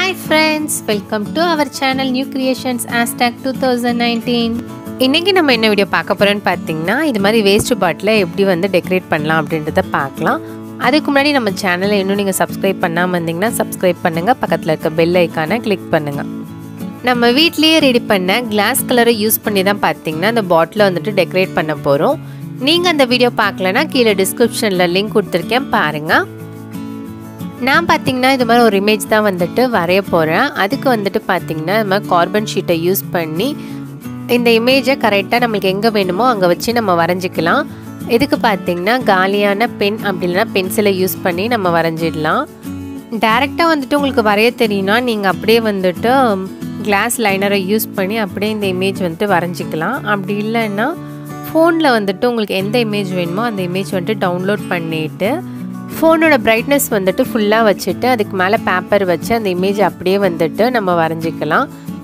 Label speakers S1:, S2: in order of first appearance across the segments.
S1: hi friends welcome to our channel new creations ஆஸ்டாக் two thousand nineteen இன்றைக்கி நம்ம என்ன வீடியோ பார்க்க போகிறோன்னு பார்த்தீங்கன்னா இது மாதிரி வேஸ்ட் பாட்டில் எப்படி வந்து டெக்கரேட் பண்ணலாம் அப்படின்றத பார்க்கலாம் அதுக்கு முன்னாடி நம்ம சேனலை இன்னும் நீங்கள் சப்ஸ்கிரைப் பண்ணாமல் இருந்தீங்கன்னா சப்ஸ்கிரைப் பண்ணுங்கள் பக்கத்தில் இருக்க பெல் ஐக்கானை கிளிக் பண்ணுங்கள் நம்ம வீட்லேயே ரெடி பண்ண கிளாஸ் கலரை யூஸ் பண்ணி தான் பார்த்தீங்கன்னா அந்த பாட்டிலை வந்துட்டு டெக்கரேட் பண்ண போகிறோம் நீங்கள் அந்த வீடியோ பார்க்கலனா கீழே டிஸ்கிரிப்ஷனில் லிங்க் கொடுத்துருக்கேன் பாருங்கள் நான் பார்த்தீங்கன்னா இது மாதிரி ஒரு இமேஜ் தான் வந்துட்டு வரைய போகிறேன் அதுக்கு வந்துட்டு பார்த்தீங்கன்னா இது மாதிரி கார்பன் ஷீட்டை யூஸ் பண்ணி இந்த இமேஜை கரெக்டாக நம்மளுக்கு எங்கே வேணுமோ அங்கே வச்சு நம்ம வரைஞ்சிக்கலாம் இதுக்கு பார்த்தீங்கன்னா காலியான பென் அப்படி இல்லைனா பென்சிலை யூஸ் பண்ணி நம்ம வரைஞ்சிடலாம் டேரெக்டாக வந்துட்டு உங்களுக்கு வரைய தெரியும்னா நீங்கள் அப்படியே வந்துட்டு கிளாஸ் லைனரை யூஸ் பண்ணி அப்படியே இந்த இமேஜ் வந்துட்டு வரைஞ்சிக்கலாம் அப்படி இல்லைன்னா ஃபோனில் வந்துட்டு உங்களுக்கு எந்த இமேஜ் வேணுமோ அந்த இமேஜ் வந்துட்டு டவுன்லோட் பண்ணிவிட்டு ஃபோனோட பிரைட்னஸ் வந்துட்டு ஃபுல்லாக வச்சுட்டு அதுக்கு மேலே பேப்பர் வச்சு அந்த இமேஜ் அப்படியே வந்துட்டு நம்ம வரைஞ்சிக்கலாம்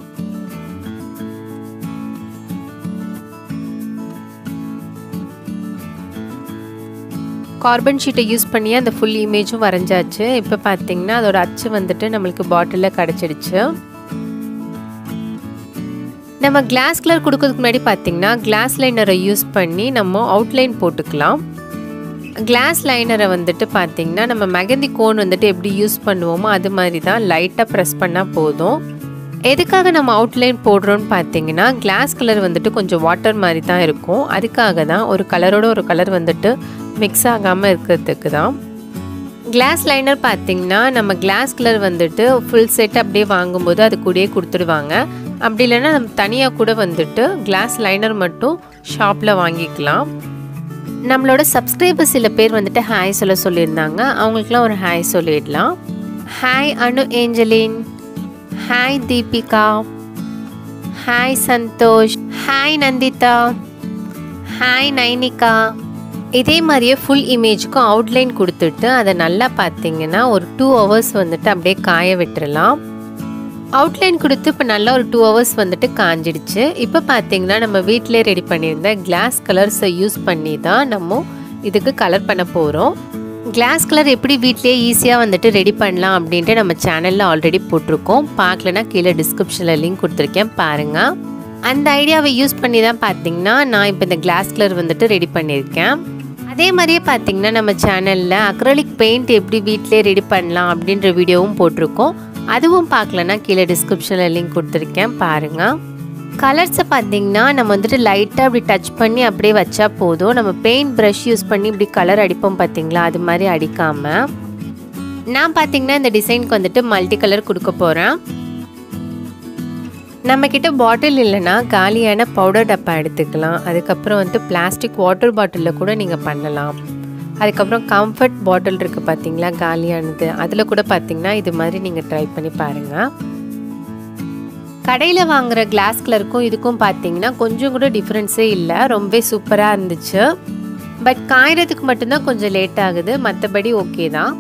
S1: கார்பன் ஷீட்டை யூஸ் பண்ணி அந்த ஃபுல் இமேஜும் வரைஞ்சாச்சு இப்போ பார்த்தீங்கன்னா அதோட அச்சு வந்துட்டு நம்மளுக்கு பாட்டிலில் கிடச்சிடுச்சு நம்ம கிளாஸ் கலர் கொடுக்கறதுக்கு முன்னாடி பார்த்தீங்கன்னா கிளாஸ் லைனரை யூஸ் பண்ணி நம்ம அவுட்லைன் போட்டுக்கலாம் கிளாஸ் லைனரை வந்துட்டு பார்த்தீங்கன்னா நம்ம மெகந்தி கோன் வந்துட்டு எப்படி யூஸ் பண்ணுவோமோ அது மாதிரி தான் லைட்டாக ப்ரெஸ் பண்ணால் போதும் எதுக்காக நம்ம அவுட்லைன் போடுறோன்னு பார்த்தீங்கன்னா கிளாஸ் கலர் வந்துட்டு கொஞ்சம் வாட்டர் மாதிரி தான் இருக்கும் அதுக்காக தான் ஒரு கலரோட ஒரு கலர் வந்துட்டு மிக்ஸ் ஆகாமல் இருக்கிறதுக்கு தான் கிளாஸ் லைனர் பார்த்தீங்கன்னா நம்ம கிளாஸ் கலர் வந்துட்டு ஃபுல் செட் அப்படியே வாங்கும்போது அது கூடயே கொடுத்துடுவாங்க அப்படி இல்லைன்னா நம்ம தனியாக கூட வந்துட்டு கிளாஸ் லைனர் மட்டும் ஷாப்பில் வாங்கிக்கலாம் நம்மளோட சப்ஸ்கிரைபர் சில பேர் வந்துட்டு ஹாய் சொல்ல சொல்லியிருந்தாங்க அவங்களுக்குலாம் ஒரு ஹாய் சொல்லிடலாம் hi Anu Angeline hi Deepika hi Santhosh hi Nandita hi Nainika இதே மாதிரியே ஃபுல் இமேஜுக்கும் அவுட்லைன் கொடுத்துட்டு அதை நல்லா பார்த்தீங்கன்னா ஒரு டூ ஹவர்ஸ் வந்துட்டு அப்படியே காய விட்டுறலாம் அவுட்லைன் கொடுத்து இப்போ நல்லா ஒரு டூ ஹவர்ஸ் வந்துட்டு காஞ்சிடுச்சு இப்போ பார்த்தீங்கன்னா நம்ம வீட்டிலே ரெடி பண்ணியிருந்த கிளாஸ் கலர்ஸை யூஸ் பண்ணி தான் நம்ம இதுக்கு கலர் பண்ண போகிறோம் கிளாஸ் கலர் எப்படி வீட்லேயே ஈஸியாக வந்துட்டு ரெடி பண்ணலாம் அப்படின்ட்டு நம்ம சேனலில் ஆல்ரெடி போட்டிருக்கோம் பார்க்கலனா கீழே டிஸ்கிரிப்ஷனில் லிங்க் கொடுத்துருக்கேன் பாருங்கள் அந்த ஐடியாவை யூஸ் பண்ணி தான் பார்த்தீங்கன்னா நான் இப்போ இந்த கிளாஸ் கலர் வந்துட்டு ரெடி பண்ணியிருக்கேன் அதே மாதிரியே பார்த்தீங்கன்னா நம்ம சேனலில் அக்ரலிக் பெயிண்ட் எப்படி வீட்டிலே ரெடி பண்ணலாம் அப்படின்ற வீடியோவும் போட்டிருக்கோம் அதுவும் பார்க்கலன்னா கீழே டிஸ்கிரிப்ஷனில் லிங்க் கொடுத்துருக்கேன் பாருங்கள் கலர்ஸை பார்த்தீங்கன்னா நம்ம வந்துட்டு லைட்டாக அப்படி டச் பண்ணி அப்படியே வச்சா போதும் நம்ம பெயிண்ட் ப்ரஷ் யூஸ் பண்ணி இப்படி கலர் அடிப்போம் பார்த்தீங்களா அது மாதிரி அடிக்காமல் நான் பார்த்தீங்கன்னா இந்த டிசைனுக்கு வந்துட்டு மல்டி கலர் கொடுக்க போகிறேன் நம்மக்கிட்ட பாட்டில் இல்லைன்னா காலியான பவுடர் டப்பா எடுத்துக்கலாம் அதுக்கப்புறம் வந்துட்டு பிளாஸ்டிக் வாட்டர் பாட்டிலில் கூட நீங்கள் பண்ணலாம் அதுக்கப்புறம் கம்ஃபர்ட் பாட்டில் இருக்குது பார்த்தீங்களா காலியானது அதில் கூட பார்த்தீங்கன்னா இது மாதிரி நீங்கள் ட்ரை பண்ணி பாருங்கள் கடையில் வாங்குகிற கிளாஸ் கலருக்கும் இதுக்கும் பார்த்தீங்கன்னா கொஞ்சம் கூட டிஃப்ரென்ஸே இல்லை ரொம்ப சூப்பராக இருந்துச்சு பட் காயறதுக்கு மட்டும்தான் கொஞ்சம் லேட் ஆகுது மற்றபடி ஓகே தான்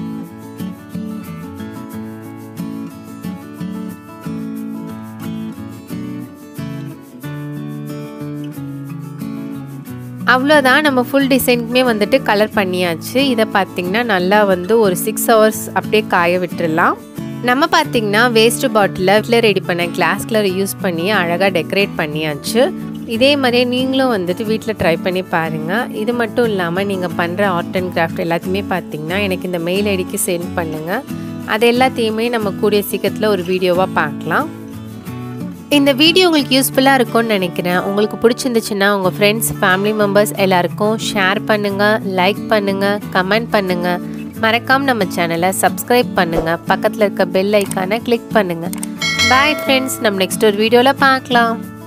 S1: அவ்வளோதான் நம்ம ஃபுல் டிசைனுக்குமே வந்துட்டு கலர் பண்ணியாச்சு இதை பார்த்திங்கன்னா நல்லா வந்து ஒரு சிக்ஸ் ஹவர்ஸ் அப்படியே காய விட்டுடலாம் நம்ம பார்த்திங்கன்னா வேஸ்ட் பாட்டிலில் வீட்டில் ரெடி பண்ண கிளாஸ் கலர் யூஸ் பண்ணி அழகாக டெக்கரேட் பண்ணியாச்சு இதே மாதிரியே நீங்களும் வந்துட்டு வீட்டில் ட்ரை பண்ணி பாருங்கள் இது மட்டும் இல்லாமல் நீங்கள் பண்ணுற ஆர்ட் அண்ட் கிராஃப்ட் எல்லாத்தையுமே பார்த்திங்கன்னா எனக்கு இந்த மெயில் ஐடிக்கு சென்ட் பண்ணுங்கள் அது எல்லாத்தையுமே நம்ம கூடிய சீக்கிரத்தில் ஒரு வீடியோவாக பார்க்கலாம் இந்த வீடியோ உங்களுக்கு யூஸ்ஃபுல்லாக இருக்கும்னு நினைக்கிறேன் உங்களுக்கு பிடிச்சிருந்துச்சுன்னா உங்கள் ஃப்ரெண்ட்ஸ் ஃபேமிலி மெம்பர்ஸ் எல்லாருக்கும் ஷேர் பண்ணுங்கள் லைக் பண்ணுங்கள் கமெண்ட் பண்ணுங்கள் மறக்காமல் நம்ம சேனலை சப்ஸ்கிரைப் பண்ணுங்கள் பக்கத்தில் இருக்க பெல் ஐக்கானை கிளிக் பண்ணுங்கள் பாய் ஃப்ரெண்ட்ஸ் நம்ம நெக்ஸ்ட் ஒரு வீடியோவில் பார்க்கலாம்